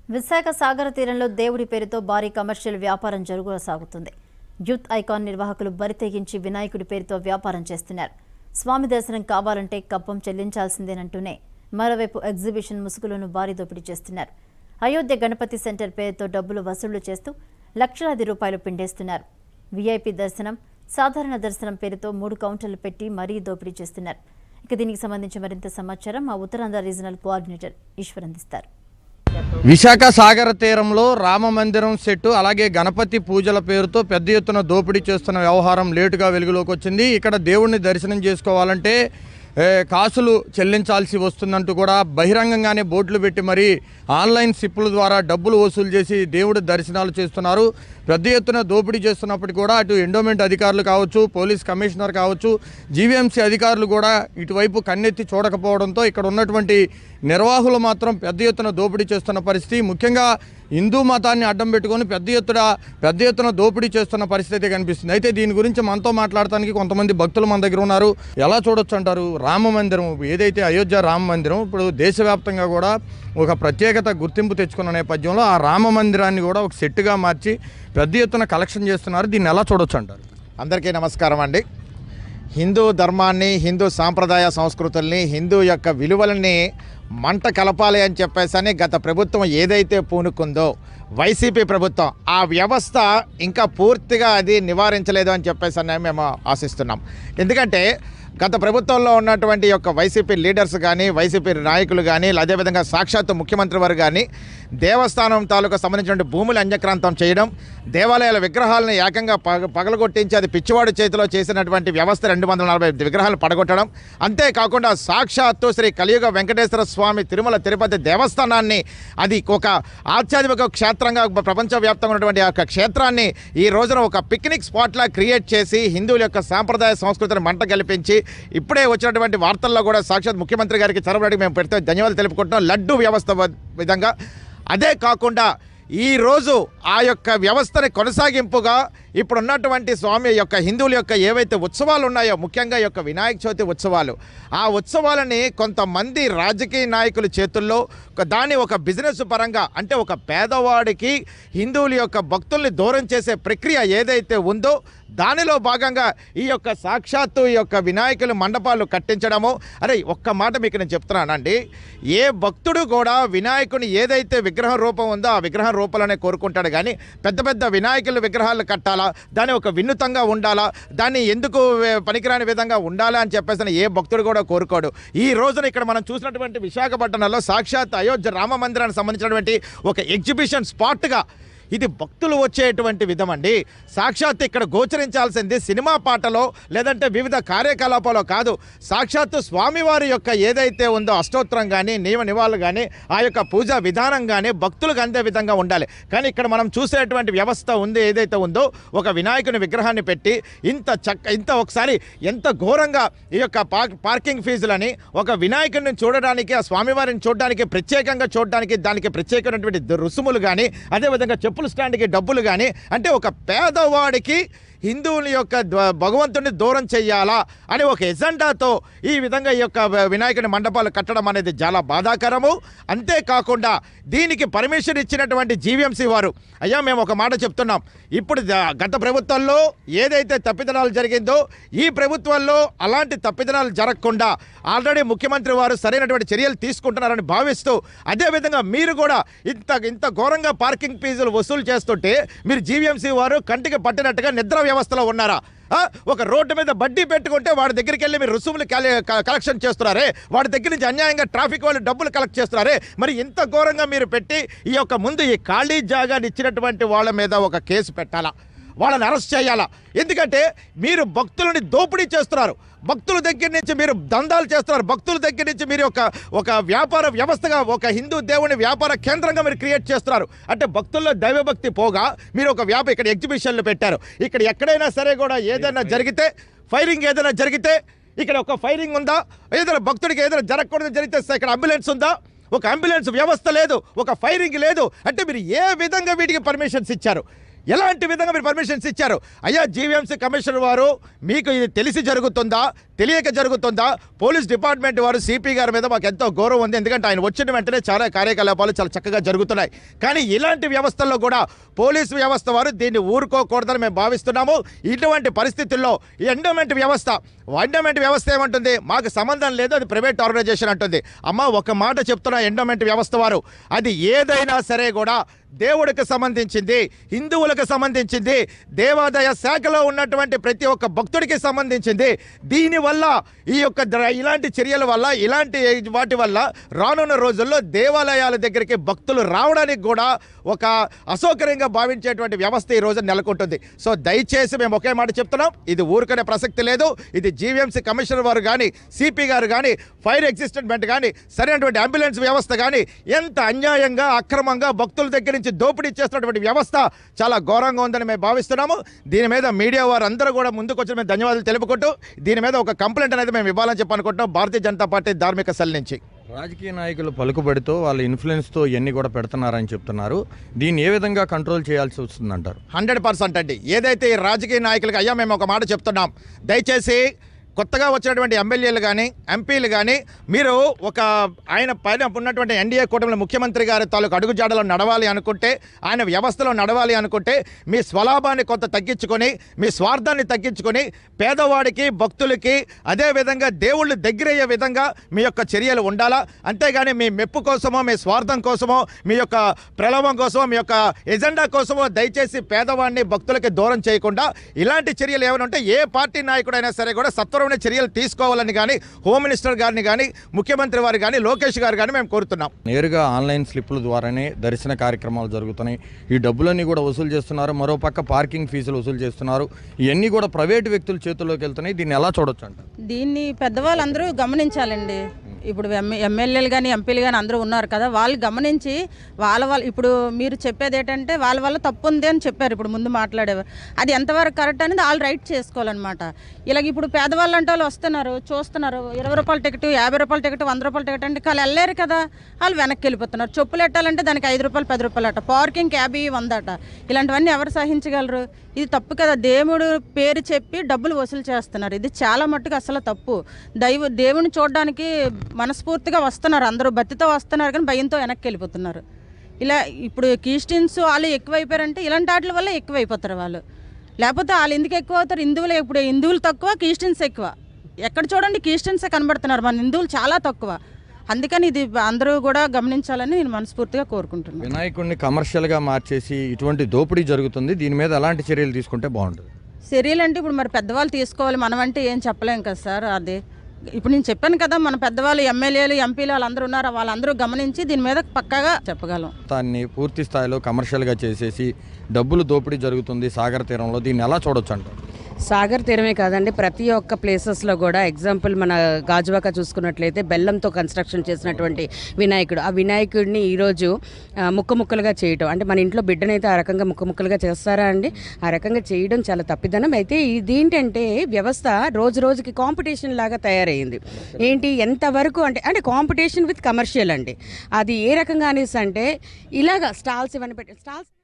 విశాఖ సాగర తీరంలో దేవుడి పేరుతో భారీ కమర్షియల్ వ్యాపారం జరుగుగా సాగుతుంది యూత్ ఐకాన్ నిర్వాహకులు బరి తెగించి వినాయకుడి పేరుతో వ్యాపారం చేస్తున్నారు స్వామి దర్శనం కావాలంటే కప్పం చెల్లించాల్సిందేనంటూనే మరోవైపు ఎగ్జిబిషన్ ముసుగులను భారీ దోపిడీ చేస్తున్నారు అయోధ్య గణపతి సెంటర్ పేరుతో డబ్బులు వసూళ్లు చేస్తూ లక్షలాది రూపాయలు పిండేస్తున్నారు వీఐపీ దర్శనం సాధారణ దర్శనం పేరుతో మూడు కౌంటర్లు పెట్టి మరీ దోపిడీ చేస్తున్నారు ఇక దీనికి సంబంధించి మరింత సమాచారం మా ఉత్తరాంధ్ర రీజనల్ కోఆర్డినేటర్ ఈశ్వర్ అందిస్తారు విశాఖ సాగర తీరంలో రామ మందిరం సెట్టు అలాగే గణపతి పూజల పేరుతో పెద్ద ఎత్తున దోపిడీ చేస్తున్న వ్యవహారం లేటుగా వెలుగులోకి వచ్చింది ఇక్కడ దేవుణ్ణి దర్శనం చేసుకోవాలంటే ఏ, కాసులు చెల్లించాల్సి వస్తుందంటూ కూడా బహిరంగంగానే బోర్డులు పెట్టి మరి ఆన్లైన్ సిప్పుల ద్వారా డబ్బులు వసూలు చేసి దేవుడి దర్శనాలు చేస్తున్నారు పెద్ద ఎత్తున దోపిడీ చేస్తున్నప్పటికీ కూడా అటు ఎండోమెంట్ అధికారులు కావచ్చు పోలీస్ కమిషనర్ కావచ్చు జీవీఎంసీ అధికారులు కూడా ఇటువైపు కన్నెత్తి చూడకపోవడంతో ఇక్కడ ఉన్నటువంటి నిర్వాహకులు మాత్రం పెద్ద ఎత్తున దోపిడీ చేస్తున్న పరిస్థితి ముఖ్యంగా హిందూ మతాన్ని అడ్డం పెట్టుకొని పెద్ద ఎత్తున పెద్ద ఎత్తున దోపిడీ చేస్తున్న పరిస్థితి కనిపిస్తుంది అయితే దీని గురించి మనతో మాట్లాడటానికి కొంతమంది భక్తులు మన దగ్గర ఉన్నారు ఎలా చూడొచ్చు అంటారు రామ మందిరం ఏదైతే అయోధ్య రామ మందిరం ఇప్పుడు దేశవ్యాప్తంగా కూడా ఒక ప్రత్యేకత గుర్తింపు తెచ్చుకున్న నేపథ్యంలో ఆ రామ మందిరాన్ని కూడా ఒక సెట్గా మార్చి పెద్ద ఎత్తున కలెక్షన్ చేస్తున్నారు దీన్ని ఎలా చూడొచ్చు అంటారు అందరికీ నమస్కారం అండి హిందూ ధర్మాన్ని హిందూ సాంప్రదాయ సంస్కృతుల్ని హిందూ యొక్క విలువలని మంట కలపాలి అని చెప్పేసి గత ప్రభుత్వం ఏదైతే పూనుకుందో వైసీపీ ప్రభుత్వం ఆ వ్యవస్థ ఇంకా పూర్తిగా అది నివారించలేదు అని చెప్పేసి అని మేము ఆశిస్తున్నాం ఎందుకంటే గత ప్రభుత్వంలో ఉన్నటువంటి యొక్క వైసీపీ లీడర్స్ కానీ వైసీపీ నాయకులు కానీ అదేవిధంగా సాక్షాత్తు ముఖ్యమంత్రి వారు కానీ దేవస్థానం తాలూకు సంబంధించిన భూములు అన్యక్రాంతం చేయడం దేవాలయాల విగ్రహాలను ఏకంగా పగ పగలగొట్టించి అది పిచ్చివాడు చేతిలో చేసినటువంటి వ్యవస్థ రెండు వందల నలభై విగ్రహాలు పడగొట్టడం అంతేకాకుండా సాక్షాత్తు శ్రీ కలియుగ వెంకటేశ్వర స్వామి తిరుమల తిరుపతి దేవస్థానాన్ని అది ఒక ఆధ్యాత్మిక క్షేత్రంగా ప్రపంచవ్యాప్తంగా ఉన్నటువంటి ఆ యొక్క క్షేత్రాన్ని ఈ రోజున ఒక పిక్నిక్ స్పాట్లా క్రియేట్ చేసి హిందువుల యొక్క సాంప్రదాయ సంస్కృతిని మంట కల్పించి ఇప్పుడే వచ్చినటువంటి వార్తల్లో కూడా సాక్షాత్ ముఖ్యమంత్రి గారికి చొరవడికి మేము పెడితే ధన్యవాదాలు తెలుపుకుంటున్నాం లడ్డు వ్యవస్థ వ- విధంగా అదే కాకుండా ఈరోజు ఆ యొక్క వ్యవస్థని కొనసాగింపుగా ఇప్పుడు ఉన్నటువంటి స్వామి యొక్క హిందువుల యొక్క ఏవైతే ఉత్సవాలు ఉన్నాయో ముఖ్యంగా ఈ యొక్క వినాయక చవితి ఉత్సవాలు ఆ ఉత్సవాలని కొంతమంది రాజకీయ నాయకుల చేతుల్లో ఒక- దాన్ని ఒక బిజినెస్ పరంగా అంటే ఒక పేదవాడికి హిందువుల యొక్క భక్తుల్ని దూరం చేసే ప్రక్రియ ఏదైతే ఉందో దానిలో భాగంగా ఈ యొక్క సాక్షాత్తు ఈ యొక్క వినాయకుల మండపాలు కట్టించడము అరే ఒక్క మాట మీకు నేను చెప్తున్నానండి ఏ భక్తుడు కూడా వినాయకుని ఏదైతే విగ్రహం రూపం ఉందో ఆ విగ్రహం రూపంలోనే కోరుకుంటాడు కానీ పెద్ద పెద్ద వినాయకుల విగ్రహాలు కట్టాలా దాన్ని ఒక వినూతంగా ఉండాలా దాన్ని ఎందుకు వే- పనికిరాని విధంగా ఉండాలా అని చెప్పేసి ఏ భక్తుడు కూడా కోరుకోడు ఈ రోజున ఇక్కడ మనం చూసినటువంటి విశాఖపట్నంలో సాక్షాత్ అయోధ్య రామ మందిరానికి సంబంధించినటువంటి ఒక ఎగ్జిబిషన్ స్పాట్గా ఇది భక్తులు వచ్చేటువంటి విధం అండి సాక్షాత్ ఇక్కడ గోచరించాల్సింది సినిమా పాటలో లేదంటే వివిధ కార్యకలాపాలో కాదు సాక్షాత్తు స్వామివారి యొక్క ఏదైతే ఉందో అష్టోత్తరం కానీ నియమ నివాళులు కానీ ఆ యొక్క పూజా విధానం కానీ భక్తులకు అందే విధంగా ఉండాలి కానీ ఇక్కడ మనం చూసేటువంటి వ్యవస్థ ఉంది ఏదైతే ఉందో ఒక వినాయకుని విగ్రహాన్ని పెట్టి ఇంత చక్క ఇంత ఒకసారి ఎంత ఘోరంగా ఈ యొక్క పార్క్ పార్కింగ్ ఫీజులని ఒక వినాయకుడిని చూడడానికి ఆ స్వామివారిని చూడడానికి ప్రత్యేకంగా చూడడానికి దానికి ప్రత్యేకమైనటువంటి ద- రుసుములు కానీ అదేవిధంగా చెప్పుల స్టాండ్కి డబ్బులు కానీ అంటే ఒక పేదవాడికి హిందువుల యొక్క ద- భగవంతుడిని దూరం చెయ్యాలా అని ఒక ఎజెండాతో ఈ విధంగా ఈ యొక్క వ- వినాయకుని మండపాలు కట్టడం అనేది చాలా బాధాకరము అంతేకాకుండా దీనికి పర్మిషన్ ఇచ్చినటువంటి జీవీఎంసీ వారు అయ్యా మేము ఒక మాట చెప్తున్నాం ఇప్పుడు ద- గత ప్రభుత్వంలో ఏదైతే తప్పిదనాలు జరిగిందో ఈ ప్రభుత్వంలో అలాంటి తప్పిదనాలు జరగకుండా ఆల్రెడీ ముఖ్యమంత్రి వారు సరైనటువంటి చర్యలు తీసుకుంటున్నారని భావిస్తూ అదేవిధంగా మీరు కూడా ఇంత ఇంత ఘోరంగా పార్కింగ్ ఫీజులు వసూలు చేస్తుంటే మీరు జీవీఎంసీ వారు కంటికి పట్టినట్టుగా నిద్ర వ్యవస్థలో ఉన్నారా ఆ? ఒక రోడ్డు మీద బడ్డీ పెట్టుకుంటే వాడి దగ్గరికి వెళ్ళి మీరు రుసుములు కలె- క- కలెక్షన్ చేస్తున్నారే వాడి దగ్గర నుంచి అన్యాయంగా ట్రాఫిక్ వాళ్ళు డబ్బులు కలెక్ట్ చేస్తున్నారే మరి ఇంత ఘోరంగా మీరు పెట్టి ఈ యొక్క ముందు ఈ ఖాళీ జాగాని ఇచ్చినటువంటి వాళ్ళ మీద ఒక కేసు పెట్టాలా వాళ్ళని అరెస్ట్ చేయాలా ఎందుకంటే మీరు భక్తులని దోపిడీ చేస్తున్నారు భక్తుల దగ్గర నుంచి మీరు దందాలు చేస్తున్నారు భక్తుల దగ్గర నుంచి మీరు ఒక ఒక వ్యాపార వ్యవస్థగా ఒక హిందూ దేవుని వ్యాపార కేంద్రంగా మీరు క్రియేట్ చేస్తున్నారు అంటే భక్తుల్లో దైవభక్తి పోగా మీరు ఒక వ్యాపార ఇక్కడ ఎగ్జిబిషన్లు పెట్టారు ఇక్కడ ఎక్కడైనా సరే కూడా ఏదైనా జరిగితే ఫైరింగ్ ఏదైనా జరిగితే ఇక్కడ ఒక ఫైరింగ్ ఉందా ఏదైనా భక్తుడికి ఏదైనా జరగకూడదు జరిగితే ఇక్కడ అంబులెన్స్ ఉందా ఒక అంబులెన్స్ వ్యవస్థ లేదు ఒక ఫైరింగ్ లేదు అంటే మీరు ఏ విధంగా వీటికి పర్మిషన్స్ ఇచ్చారు ఎలాంటి విధంగా మీరు పర్మిషన్స్ ఇచ్చారు అయ్యా జీవీఎంసీ కమిషనర్ వారు మీకు ఇది తెలిసి జరుగుతుందా తెలియక జరుగుతుందా పోలీస్ డిపార్ట్మెంట్ వారు సిపి గారి మీద మాకు ఎంతో గౌరవం ఉంది ఎందుకంటే ఆయన వచ్చిన వెంటనే చాలా కార్యకలాపాలు చాలా చక్కగా జరుగుతున్నాయి కానీ ఇలాంటి వ్యవస్థల్లో కూడా పోలీసు వ్యవస్థ వారు దీన్ని ఊరుకోకూడదని మేము భావిస్తున్నాము ఇటువంటి పరిస్థితుల్లో ఈ ఎండోమెంట్ వ్యవస్థ ఎండోమెంట్ వ్యవస్థ ఏమంటుంది మాకు సంబంధం లేదు అది ప్రైవేట్ ఆర్గనైజేషన్ అంటుంది అమ్మ ఒక మాట చెప్తున్నా ఎండోమెంట్ వ్యవస్థ వారు అది ఏదైనా సరే కూడా దేవుడికి సంబంధించింది హిందువులకు సంబంధించింది దేవాదాయ శాఖలో ఉన్నటువంటి ప్రతి ఒక్క భక్తుడికి సంబంధించింది దీనివల్ల ఈ యొక్క ద్ర- ఇలాంటి చర్యల వల్ల ఇలాంటి వాటి వల్ల రానున్న రోజుల్లో దేవాలయాల దగ్గరికి భక్తులు రావడానికి కూడా ఒక అసౌకర్యంగా భావించేటువంటి వ్యవస్థ ఈ రోజు నెలకొంటుంది సో దయచేసి మేము ఒకే మాట చెప్తున్నాం ఇది ఊరుకునే ప్రసక్తి లేదు ఇది జీవీఎంసీ కమిషనర్ వారు కానీ సిపి గారు కానీ ఫైర్ ఎగ్జిస్టెంట్ కానీ సరైనటువంటి అంబులెన్స్ వ్యవస్థ కానీ ఎంత అన్యాయంగా అక్రమంగా భక్తుల దగ్గర నుంచి దోపిడీ చేస్తున్నటువంటి వ్యవస్థ చాలా ఘోరంగా ఉందని మేము భావిస్తున్నాము దీని మీద మీడియా వారు అందరూ కూడా ముందుకు వచ్చి మేము ధన్యవాదాలు తెలుపుకుంటూ దీని మీద ఒక కంప్లైంట్ అనేది మేము ఇవ్వాలని చెప్పి అనుకుంటున్నాం భారతీయ జనతా పార్టీ ధార్మిక సెల్ నుంచి రాజకీయ నాయకులు పలుకుబడితో వాళ్ళ ఇన్ఫ్లుయెన్స్తో ఇవన్నీ కూడా పెడుతున్నారని చెప్తున్నారు దీన్ని ఏ విధంగా కంట్రోల్ చేయాల్సి వస్తుందంటారు హండ్రెడ్ పర్సెంట్ అండి ఏదైతే ఈ రాజకీయ నాయకులకు అయ్యా మేము ఒక మాట చెప్తున్నాం దయచేసి కొత్తగా వచ్చినటువంటి ఎమ్మెల్యేలు కానీ ఎంపీలు కానీ మీరు ఒక ఆయన పైన ఉన్నటువంటి ఎన్డీఏ కూటమిలో ముఖ్యమంత్రి గారి తాలూకు అడుగుజాడలో నడవాలి అనుకుంటే ఆయన వ్యవస్థలో నడవాలి అనుకుంటే మీ స్వలాభాన్ని కొంత తగ్గించుకొని మీ స్వార్థాన్ని తగ్గించుకొని పేదవాడికి భక్తులకి అదేవిధంగా దేవుళ్ళు దగ్గరయ్యే విధంగా మీ యొక్క చర్యలు ఉండాలా అంతేగాని మీ మెప్పు కోసమో మీ స్వార్థం కోసమో మీ యొక్క ప్రలోభం కోసమో మీ యొక్క ఎజెండా కోసమో దయచేసి పేదవాడిని భక్తులకి దూరం చేయకుండా ఇలాంటి చర్యలు ఏమైనా ఉంటే ఏ పార్టీ నాయకుడైనా సరే కూడా సత్వరమైన చర్యలు తీసుకోవాలని కానీ హోమ్ మినిస్టర్ గారిని కానీ ముఖ్యమంత్రి వారు కానీ లోకేష్ గారు కానీ మేము కోరుతున్నాం నేరుగా ఆన్లైన్ స్లిప్పుల ద్వారానే దర్శన కార్యక్రమాలు జరుగుతున్నాయి ఈ డబ్బులన్నీ కూడా వసూలు చేస్తున్నారు మరోపక్క పార్కింగ్ ఫీజులు వసూలు చేస్తున్నారు ఇవన్నీ కూడా ప్రైవేటు వ్యక్తుల చేతుల్లోకి వెళ్తున్నాయి దీన్ని ఎలా చూడొచ్చు అంట దీన్ని పెద్దవాళ్ళందరూ గమనించాలండి ఇప్పుడు ఎమ్మె- ఎమ్మెల్యేలు కానీ ఎంపీలు కానీ అందరూ ఉన్నారు కదా వాళ్ళు గమనించి వాళ్ళ వాళ్ళ ఇప్పుడు మీరు చెప్పేది ఏంటంటే వాళ్ళ వల్ల తప్పు ఉంది అని చెప్పారు ఇప్పుడు ముందు మాట్లాడేవారు అది ఎంతవరకు కరెక్ట్ అనేది వాళ్ళు రైట్ చేసుకోవాలన్నమాట ఇలాగ ఇప్పుడు పేదవాళ్ళు అంటే వాళ్ళు వస్తున్నారు చూస్తున్నారు ఇరవై రూపాయల టికెట్ యాభై రూపాయల టికెట్ వంద రూపాయల టికెట్ అంటే వాళ్ళు వెళ్ళలేరు కదా వాళ్ళు వెనక్కి వెళ్ళిపోతున్నారు చెప్పులు ఎట్టాలంటే దానికి ఐదు రూపాయలు పది రూపాయలు అట పార్కింగ్ యాభై వంద అట ఇలాంటివన్నీ ఎవరు సహించగలరు ఇది తప్పు కదా దేవుడు పేరు చెప్పి డబ్బులు వసూలు చేస్తున్నారు ఇది చాలా మట్టుకు అసలు తప్పు దైవ దేవుని చూడడానికి మనస్ఫూర్తిగా వస్తున్నారు అందరూ భక్తితో వస్తున్నారు కానీ భయంతో వెనక్కి వెళ్ళిపోతున్నారు ఇలా ఇప్పుడు క్రిస్టియన్స్ వాళ్ళు ఎక్కువైపోయారంటే ఇలాంటి వాటి వల్ల ఎక్కువైపోతారు వాళ్ళు లేకపోతే వాళ్ళు ఎందుకు ఎక్కువ అవుతారు హిందువులు ఇప్పుడు హిందువులు తక్కువ క్రిస్టియన్స్ ఎక్కువ ఎక్కడ చూడండి క్రిస్టియన్సే కనబడుతున్నారు మన హిందువులు చాలా తక్కువ అందుకని ఇది అందరూ కూడా గమనించాలని నేను మనస్ఫూర్తిగా కోరుకుంటున్నాను వినాయకుడిని కమర్షియల్గా మార్చేసి ఇటువంటి దోపిడీ జరుగుతుంది దీని మీద ఎలాంటి చర్యలు తీసుకుంటే బాగుంటుంది చర్యలు అంటే ఇప్పుడు మరి పెద్దవాళ్ళు తీసుకోవాలి మనం అంటే ఏం చెప్పలేం కదా సార్ అది ఇప్పుడు నేను చెప్పాను కదా మన పెద్దవాళ్ళు ఎమ్మెల్యేలు ఎంపీలు వాళ్ళందరూ ఉన్నారు వాళ్ళందరూ గమనించి దీని మీద పక్కాగా చెప్పగలం దాన్ని పూర్తి స్థాయిలో కమర్షియల్గా చేసేసి డబ్బులు దోపిడీ జరుగుతుంది సాగర తీరంలో దీన్ని ఎలా చూడొచ్చు అంటారు సాగర్ తీరమే కాదండి ప్రతి ఒక్క ప్లేసెస్లో కూడా ఎగ్జాంపుల్ మన గాజువాక చూసుకున్నట్లయితే బెల్లంతో కన్స్ట్రక్షన్ చేసినటువంటి వినాయకుడు ఆ వినాయకుడిని ఈరోజు ఆ, ముక్క ముక్కలుగా చేయటం అంటే మన ఇంట్లో బిడ్డనైతే ఆ రకంగా ముక్క ముక్కలుగా చేస్తారా అండి ఆ రకంగా చేయడం చాలా తప్పిదనం అయితే ఇదేంటంటే వ్యవస్థ రోజు రోజుకి కాంపిటీషన్ లాగా తయారైంది ఏంటి ఎంతవరకు అంటే అంటే కాంపిటీషన్ విత్ కమర్షియల్ అండి అది ఏ రకంగా అనేసి అంటే ఇలాగ స్టాల్స్ ఇవన్నీ పెట్టి స్టాల్స్